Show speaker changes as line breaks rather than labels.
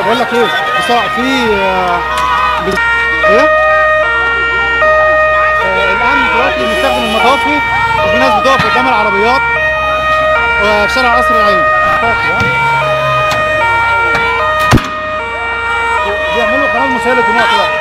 بقول لك ايه بصراحة في آه، بي- ايه آه، الان دلوقتي بنستخدم المطافي وفي ناس بتقف قدام العربيات وفي شارع قصر العين بيعملوا قناه مسيله دلوقتي بقى